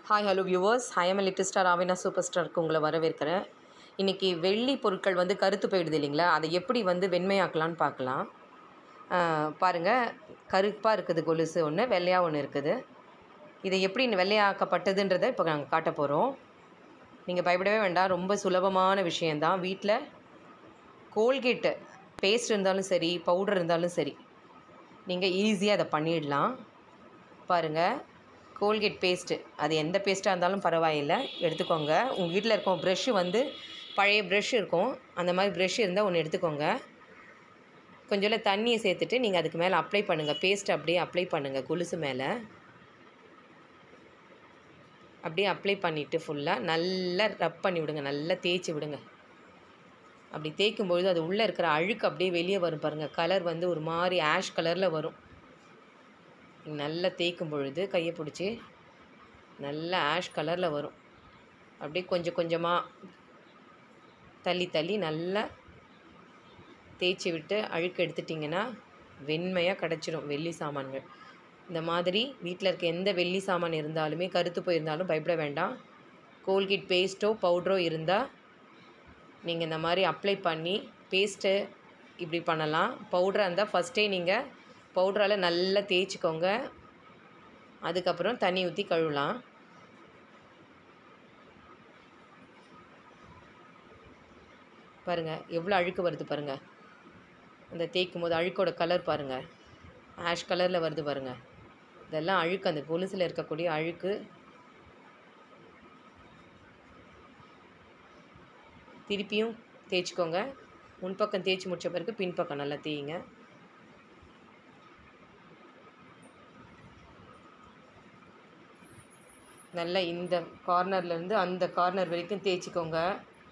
hi hello viewers I'm little star ஆவினா super ஸ்டாருக்கு உங்களை வரவேற்கிறேன் இன்றைக்கி வெள்ளி பொருட்கள் வந்து கருத்து போயிடுது இல்லைங்களா அதை எப்படி வந்து வெண்மையாக்கலான்னு பார்க்கலாம் பாருங்கள் கருப்பாக இருக்குது கொலுசு ஒன்று வெள்ளையாக ஒன்று இருக்குது இதை எப்படி வெள்ளையாக்கப்பட்டதுன்றதை இப்போ நாங்கள் காட்ட போகிறோம் நீங்கள் பயப்படவே வேண்டாம் ரொம்ப சுலபமான விஷயந்தான் வீட்டில் கோல்கேட்டு பேஸ்ட் இருந்தாலும் சரி பவுடர் இருந்தாலும் சரி நீங்கள் ஈஸியாக அதை பண்ணிடலாம் பாருங்கள் கோல்கேட் பேஸ்ட்டு அது எந்த பேஸ்ட்டாக இருந்தாலும் பரவாயில்லை எடுத்துக்கோங்க உங்கள் வீட்டில் இருக்கும் ப்ரெஷ்ஷு வந்து பழைய ப்ரெஷ் இருக்கும் அந்த மாதிரி ப்ரெஷ் இருந்தால் ஒன்று எடுத்துக்கோங்க கொஞ்சோல தண்ணியை சேர்த்துட்டு நீங்கள் அதுக்கு மேலே அப்ளை பண்ணுங்கள் பேஸ்ட் அப்படியே அப்ளை பண்ணுங்கள் கொலுசு மேலே அப்படியே அப்ளை பண்ணிவிட்டு ஃபுல்லாக நல்லா ரப் பண்ணி விடுங்க நல்லா தேய்ச்சி விடுங்க அப்படி தேய்க்கும் பொழுது அது உள்ளே இருக்கிற அழுக்கு அப்படியே வெளியே வரும் பாருங்கள் கலர் வந்து ஒரு மாதிரி ஆஷ் கலரில் வரும் நல்லா தேய்க்கும் பொழுது கையை பிடிச்சி நல்லா ஆஷ் கலரில் வரும் அப்படியே கொஞ்சம் கொஞ்சமாக தள்ளி தள்ளி நல்லா தேய்ச்சி விட்டு அழுக்கு எடுத்துட்டிங்கன்னா வெண்மையாக கிடச்சிடும் வெள்ளி சாமான்கள் இந்த மாதிரி வீட்டில் இருக்க எந்த வெள்ளி சாமான் இருந்தாலுமே கருத்து போயிருந்தாலும் பயப்பட வேண்டாம் கோல்கேட் பேஸ்ட்டோ பவுட்ரோ இருந்தால் நீங்கள் இந்த மாதிரி அப்ளை பண்ணி பேஸ்ட்டு இப்படி பண்ணலாம் பவுடராக இருந்தால் ஃபஸ்ட்டே நீங்கள் பவுடரால் நல்லா தேய்ச்சிக்கோங்க அதுக்கப்புறம் தண்ணி ஊற்றி கழுவலாம் பாருங்கள் எவ்வளோ அழுக்கு வருது பாருங்கள் அந்த தேய்க்கும் போது அழுக்கோட கலர் பாருங்கள் ஆஷ் கலரில் வருது பாருங்கள் இதெல்லாம் அழுக்கு அந்த கொலுசில் இருக்கக்கூடிய அழுக்கு திருப்பியும் தேய்ச்சிக்கோங்க முன்பக்கம் தேய்ச்சி முடித்த பிறகு பின்பக்கம் நல்லா தேய்ங்க நல்லா இந்த கார்னர்லேருந்து அந்த கார்னர் வரைக்கும் தேய்ச்சிக்கோங்க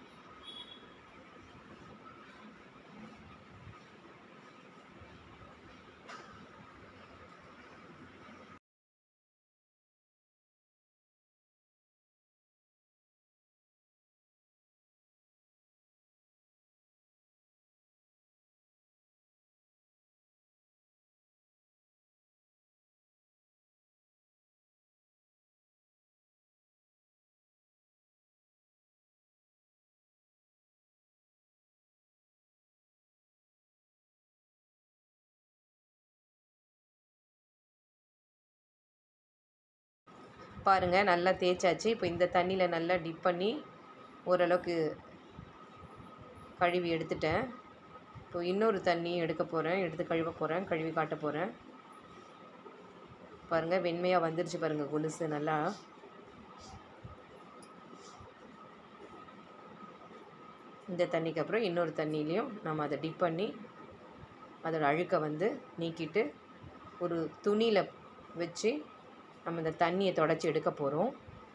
பாருங்கள் நல்லா தேய்ச்சாச்சு இப்போ இந்த தண்ணியில் நல்லா டிப் பண்ணி ஓரளவுக்கு கழுவி எடுத்துட்டேன் இப்போ இன்னொரு தண்ணி எடுக்க போகிறேன் எடுத்து கழுவ போகிறேன் கழுவி காட்ட போகிறேன் பாருங்கள் வெண்மையாக வந்துருச்சு பாருங்கள் கொலுசு நல்லா இந்த தண்ணிக்கு அப்புறம் இன்னொரு தண்ணியிலையும் நம்ம அதை டிப் பண்ணி அதோட அழுக்கை வந்து நீக்கிட்டு ஒரு துணியில் வச்சு நம்ம இந்த தண்ணியை தொடச்சி எடுக்க போகிறோம்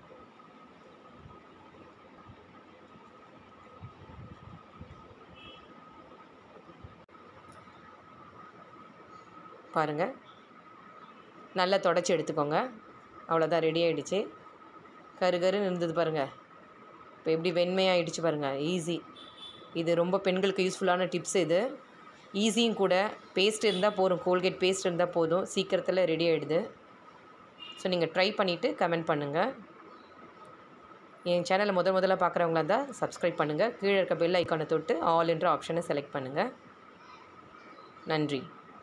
பாருங்கள் நல்லா தொடச்சி எடுத்துக்கோங்க அவ்வளோதான் ரெடி ஆகிடுச்சு கரு கருன்னு இருந்தது பாருங்கள் இப்போ எப்படி வெண்மையாகிடுச்சு பாருங்கள் ஈஸி இது ரொம்ப பெண்களுக்கு யூஸ்ஃபுல்லான டிப்ஸ் இது ஈஸியும் கூட பேஸ்ட் இருந்தால் போதும் கோல்கேட் பேஸ்ட் இருந்தால் போதும் சீக்கிரத்தில் ரெடி ஆகிடுது ஸோ நீங்கள் ட்ரை பண்ணிவிட்டு கமெண்ட் பண்ணுங்கள் என் சேனலை முதல் முதல்ல பார்க்குறவங்களா இருந்தால் சப்ஸ்கிரைப் பண்ணுங்கள் கீழே இருக்க பெல் ஐக்கானை தொட்டு ஆல் என்ற ஆப்ஷனை செலக்ட் பண்ணுங்கள் நன்றி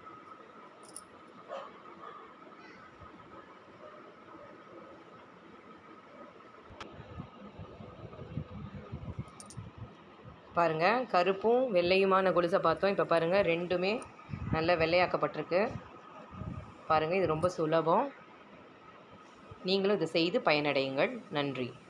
பாருங்கள் கருப்பும் வெள்ளையுமான கொலுசை பார்த்தோம் இப்போ பாருங்கள் ரெண்டுமே நல்ல வெள்ளையாக்கப்பட்டிருக்கு பாருங்கள் இது ரொம்ப சுலபம் நீங்களும் இதை செய்து பயனடையுங்கள் நன்றி